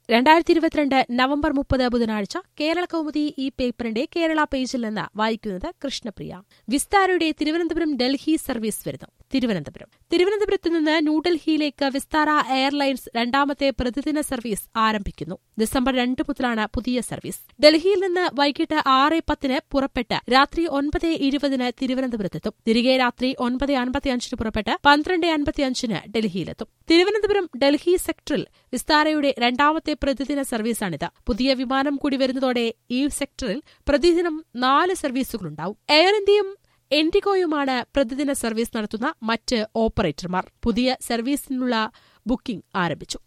രണ്ടായിരത്തി ഇരുപത്തിരണ്ട് നവംബർ മുപ്പത് ബുധനാഴ്ച കേരള കൗമുദി ഈ പേപ്പറിന്റെ കേരള പേജിൽ നിന്ന് വായിക്കുന്നത് കൃഷ്ണപ്രിയ വിസ്താരയുടെ തിരുവനന്തപുരം ഡൽഹി സർവീസ് വരുന്നു തിരുവനന്തപുരം തിരുവനന്തപുരത്ത് നിന്ന് ന്യൂഡൽഹിയിലേക്ക് വിസ്താര എയർലൈൻസ് രണ്ടാമത്തെ പ്രതിദിന സർവീസ് ആരംഭിക്കുന്നു ഡിസംബർ രണ്ട് മുതലാണ് പുതിയ സർവീസ് ഡൽഹിയിൽ നിന്ന് വൈകിട്ട് ആറ് പത്തിന് പുറപ്പെട്ട് രാത്രി ഒൻപത് ഇരുപതിന് തിരുവനന്തപുരത്തെത്തും തിരികെ രാത്രി ഒൻപത് അൻപത്തിയഞ്ചിന് പുറപ്പെട്ട് പന്ത്രണ്ട് അൻപത്തിയഞ്ചിന് ഡൽഹിയിലെത്തും തിരുവനന്തപുരം ഡൽഹി സെക്ടറിൽ വിസ്താരയുടെ രണ്ടാമത്തെ പ്രതിദിന സർവീസാണിത് പുതിയ വിമാനം കൂടി വരുന്നതോടെ ഈ സെക്ടറിൽ പ്രതിദിനം നാല് സർവീസുകളുണ്ടാവും എയർ ഇന്ത്യയും എൻഡിഗോയുമാണ് പ്രതിദിന സർവീസ് നടത്തുന്ന മറ്റ് ഓപ്പറേറ്റർമാർ പുതിയ സർവീസിനുള്ള ബുക്കിംഗ് ആരംഭിച്ചു